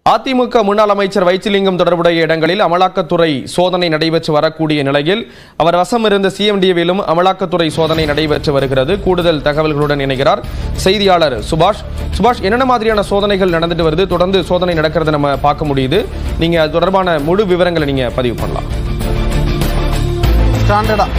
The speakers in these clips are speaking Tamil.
அதிமுக முன்னாள் அமைச்சர் வைத்திலிங்கம் தொடர்புடைய இடங்களில் அமலாக்கத்துறை சோதனை நடைபெற்று வரக்கூடிய நிலையில் அவர் வசம் இருந்த சிஎம்டிவிலும் அமலாக்கத்துறை சோதனை நடைபெற்று வருகிறது கூடுதல் தகவல்களுடன் இணைகிறார் செய்தியாளர் சுபாஷ் சுபாஷ் என்னென்ன மாதிரியான சோதனைகள் நடந்துட்டு வருது தொடர்ந்து சோதனை நடக்கிறத நம்ம பார்க்க முடியுது நீங்க அது தொடர்பான முழு விவரங்களை நீங்க பதிவு பண்ணலாம் ஸ்டாண்டர்டா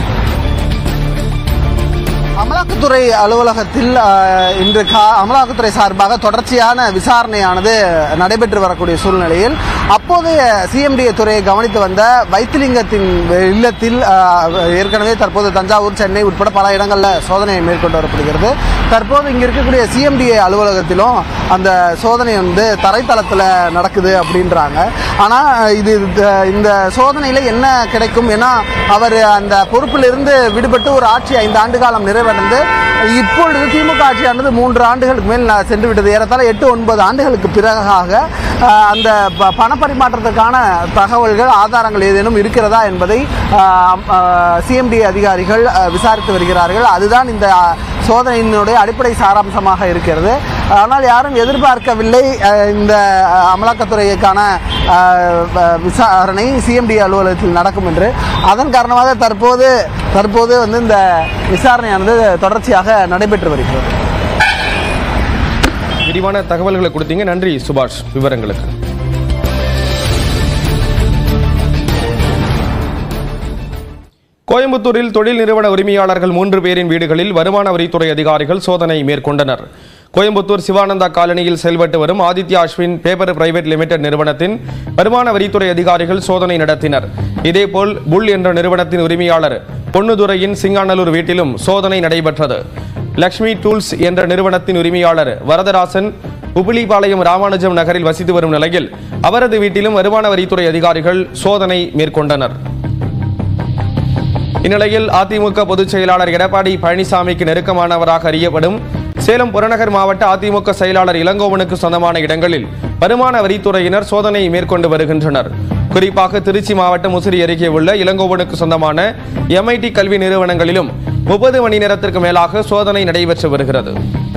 அமலாக்கத்துறை அலுவலகத்தில் ஆஹ், இன்று கா அமலாக்கத்துறை சார்பாக தொடர்ச்சியான விசாரணையானது நடைபெற்று வரக்கூடிய சூழ்நிலையில் அப்போதைய சிஎம்டிஏ துறையை கவனித்து வந்த வைத்திலிங்கத்தின் இல்லத்தில் ஆஹ், ஏற்கனவே தற்போது தஞ்சாவூர் சென்னை உட்பட பல இடங்களில் சோதனை மேற்கொண்டு வரப்படுகிறது தற்போது இங்கே இருக்கக்கூடிய சிஎம்டிஏ அலுவலகத்திலும் அந்த சோதனை வந்து தரைத்தளத்தில் நடக்குது அப்படின்றாங்க ஆனால் இது இது- இந்த சோதனையில் என்ன கிடைக்கும் ஏன்னா அவர் அந்த பொறுப்பிலிருந்து விடுபட்டு ஒரு ஆட்சி ஐந்து ஆண்டு காலம் நிறைவடைந்து இப்பொழுது திமுக ஆட்சியானது மூன்று ஆண்டுகளுக்கு மேல் ந- சென்று விட்டது ஏறத்தாழ எட்டு ஒன்பது ஆண்டுகளுக்கு பிறகாக ஆஹ், அந்த ப- பணப்பரிமாற்றத்துக்கான தகவல்கள் ஆதாரங்கள் ஏதேனும் இருக்கிறதா என்பதை சிஎம்டி அதிகாரிகள் ஆஹ், விசாரித்து வருகிறார்கள் அதுதான் இந்த ஆஹ், சோதனையினுடைய அடிப்படை சாராம்சமாக இருக்கிறது ஆனால் யாரும் எதிர்பார்க்கவில்லை அஹ், இந்த அஹ், அமலாக்கத்துறைக்கான அஹ், வ- விசாரணை சிஎம்டி அலுவலகத்தில் நடக்கும் என்று அதன் காரணமாக தற்போது தற்போது வந்து இந்த விசாரணையானது தொடர்ச்சியாக நடைபெற்று வருகிறது விரிவான தகவல்களை கொடுத்தீங்க நன்றி சுபாஷ் விவரங்களுக்கு கோயம்புத்தூரில் தொழில் நிறுவன உரிமையாளர்கள் மூன்று பேரின் வீடுகளில் வருமான வரித்துறை அதிகாரிகள் சோதனை மேற்கொண்டனர் கோயம்புத்தூர் சிவானந்தா காலனியில் செயல்பட்டு வரும் Aditya Ashwin paper private limited நிறுவனத்தின் வருமான வரித்துறை அதிகாரிகள் சோதனை நடத்தினர் இதேபோல் புல் என்ற நிறுவனத்தின் உரிமையாளர் பொன்னுதுரையின் சிங்காநல்லூர் வீட்டிலும் சோதனை நடைபெற்றது லக்ஷ்மி டூல்ஸ் என்ற நிறுவனத்தின் உரிமையாளர் வரதராசன் உபிலிபாளையம் ராமானுஜம் நகரில் வசித்து வரும் நிலையில் அவரது வீட்டிலும் வருமான வரித்துறை அதிகாரிகள் சோதனை மேற்கொண்டனர் இந்நிலையில் அதிமுக பொதுச் செயலாளர் எடப்பாடி பழனிசாமிக்கு நெருக்கமானவராக அறியப்படும் சேலம் புறநகர் மாவட்ட அதிமுக செயலாளர் இளங்கோவனுக்கு சொந்தமான இடங்களில் வருமான வரித்துறையினர் சோதனை மேற்கொண்டு வருகின்றனர் குறிப்பாக திருச்சி மாவட்டம் முசிறி அருகே உள்ள இளங்கோவனுக்கு சொந்தமான எம்ஐடி கல்வி நிறுவனங்களிலும் முப்பது மணி நேரத்திற்கு மேலாக சோதனை நடைபெற்று வருகிறது